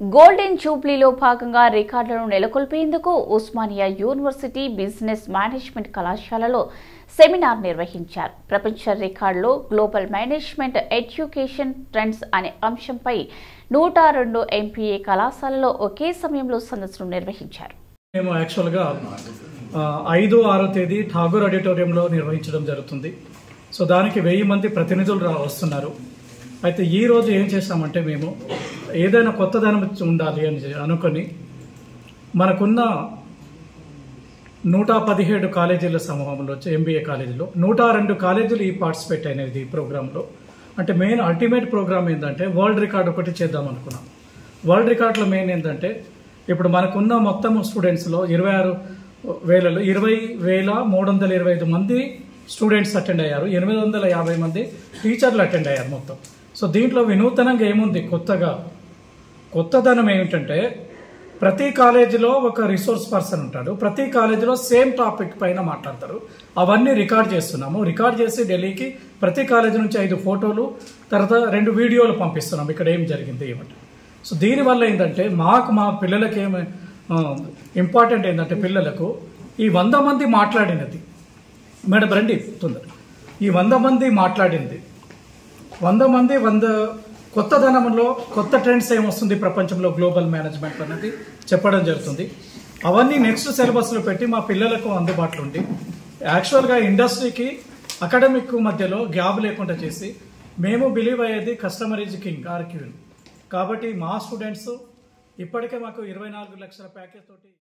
golden జూబ్లీలో భాగంగా రికార్డులను నెలకొల్పేందుకు ఉస్మానియా యూనివర్సిటీ బిజినెస్ మేనేజ్మెంట్ కళాశాలలో సెమినార్ నిర్వహించారు ప్రపంచ రికార్డులో గ్లోబల్ మేనేజ్మెంట్ ఎడ్యుకేషన్ ట్రెండ్స్ అనే అంశంపై నూట రెండు ఎంపీఏ కళాశాలలో ఒకే సమయంలో సదస్సును నిర్వహించారు మేము యాక్చువల్గా ఆ, ఐదు ఆరో తేదీ ఠాగూర్ ఆడిటోరియంలో నిర్వహించడం జరుగుతుంది సో దానికి వెయ్యి మంది ప్రతినిధులు రా వస్తున్నారు అయితే ఈ రోజు ఏం చేస్తామంటే మేము ఏదైనా కొత్తదనం ఉండాలి అని చె- అనుకొని మనకున్న నూట పదిహేడు కాలేజీల సమూహంలో ఎంబీఏ కాలేజీలో నూట రెండు కాలేజీలు ఈ పార్టిసిపేట్ అయినది ఈ ప్రోగ్రాంలో అంటే మెయిన్ అల్టిమేట్ ప్రోగ్రామ్ ఏంటంటే వరల్డ్ రికార్డ్ ఒకటి చేద్దాం అనుకున్నాం వరల్డ్ రికార్డులో మెయిన్ ఏంటంటే ఇప్పుడు మనకున్న మొత్తం స్టూడెంట్స్లో ఇరవై ఆరు వేలలో ఇరవై వేల మూడు వందల ఇరవై ఐదు మంది స్టూడెంట్స్ అటెండ్ అయ్యారు ఎనిమిది వందల యాభై మంది టీచర్లు అటెండ్ అయ్యారు మొత్తం సో దీంట్లో వినూతనంగా ఏముంది కొత్తగా కొత్తదనం ఏమిటంటే ప్రతి కాలేజీలో ఒక రిసోర్స్ పర్సన్ ఉంటాడు ప్రతి కాలేజీలో సేమ్ టాపిక్ పైన మాట్లాడతారు అవన్నీ రికార్డ్ చేస్తున్నాము రికార్డ్ చేసి ఢిల్లీకి ప్రతి కాలేజీ నుంచి ఐదు ఫోటోలు తర్వాత రెండు వీడియోలు పంపిస్తున్నాం ఇక్కడ ఏం జరిగింది ఏమంటే సో దీనివల్ల ఏంటంటే మాకు మా పిల్లలకి ఏమి ఇంపార్టెంట్ ఏంటంటే పిల్లలకు ఈ వంద మంది మాట్లాడినది మేడం రండి తొందర ఈ వంద మంది మాట్లాడింది వంద మంది వంద కొత్తదనంలో కొత్త ట్రెండ్స్ ఏమొస్తుంది ప్రపంచంలో గ్లోబల్ మేనేజ్మెంట్ అనేది చెప్పడం జరుగుతుంది అవన్నీ నెక్స్ట్ సిలబస్లో పెట్టి మా పిల్లలకు అందుబాటులో ఉండి యాక్చువల్గా ఇండస్ట్రీకి అకాడమిక్ మధ్యలో గ్యాప్ లేకుండా చేసి మేము బిలీవ్ అయ్యేది కస్టమర్ ఈజ్ కింగ్ ఆర్క్యూన్ కాబట్టి మా స్టూడెంట్స్ ఇప్పటికే మాకు ఇరవై నాలుగు లక్షల ప్యాకేజ్ తోటి